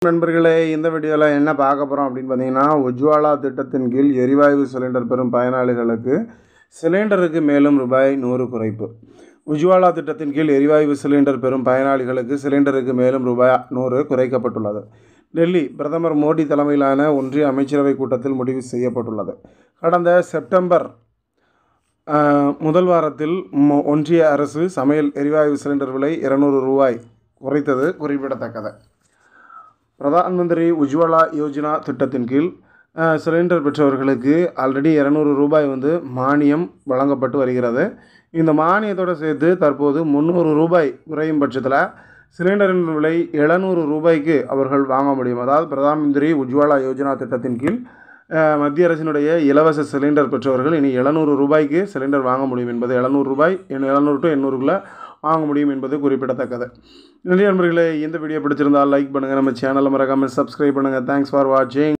நண்பர்களே இந்த வீடியோவில் என்ன பார்க்க போகிறோம் அப்படின்னு பார்த்தீங்கன்னா உஜ்வாலா திட்டத்தின் கீழ் எரிவாயு சிலிண்டர் பெறும் பயனாளிகளுக்கு சிலிண்டருக்கு மேலும் ரூபாய் நூறு குறைப்பு உஜ்வாலா திட்டத்தின் கீழ் எரிவாயு சிலிண்டர் பெறும் பயனாளிகளுக்கு சிலிண்டருக்கு மேலும் ரூபாய் நூறு குறைக்கப்பட்டுள்ளது டெல்லி பிரதமர் மோடி தலைமையிலான ஒன்றிய அமைச்சரவை கூட்டத்தில் முடிவு செய்யப்பட்டுள்ளது கடந்த செப்டம்பர் ஆஹ், முதல் வாரத்தில் மொ- ஒன்றிய அரசு சமையல் எரிவாயு சிலிண்டர் விலை இருநூறு ரூபாய் குறைத்தது குறிப்பிடத்தக்கது பிரதான் மந்திரி உஜ்வாலா யோஜனா திட்டத்தின் கீழ் அஹ், சிலிண்டர் பெற்றவர்களுக்கு ஆல்ரெடி இரநூறு ரூபாய் வந்து மானியம் வழங்கப்பட்டு வருகிறது இந்த மானியத்தோடு சேர்த்து தற்போது முந்நூறு ரூபாய் குறையும் பட்சத்தில் சிலிண்டரின் விலை எழுநூறு ரூபாய்க்கு அவர்கள் வாங்க முடியும் அதாவது பிரதான் மந்திரி உஜ்வாலா யோஜனா திட்டத்தின் கீழ் அஹ், மத்திய அரசினுடைய இலவச சிலிண்டர் பெற்றவர்கள் இனி எழுநூறு ரூபாய்க்கு சிலிண்டர் வாங்க முடியும் என்பது எழுநூறு ரூபாய் எழுநூறு டு எண்ணூறுக்குள்ளே வாங்க முடியும் என்பது குறிப்பிடத்தக்கது நன்றி நண்பர்களே இந்த வீடியோ பிடிச்சிருந்தால் லைக் பண்ணுங்கள் நம்ம சேனலை மறக்காமல் சப்ஸ்கிரைப் பண்ணுங்கள் தேங்க்ஸ் ஃபார் வாட்சிங்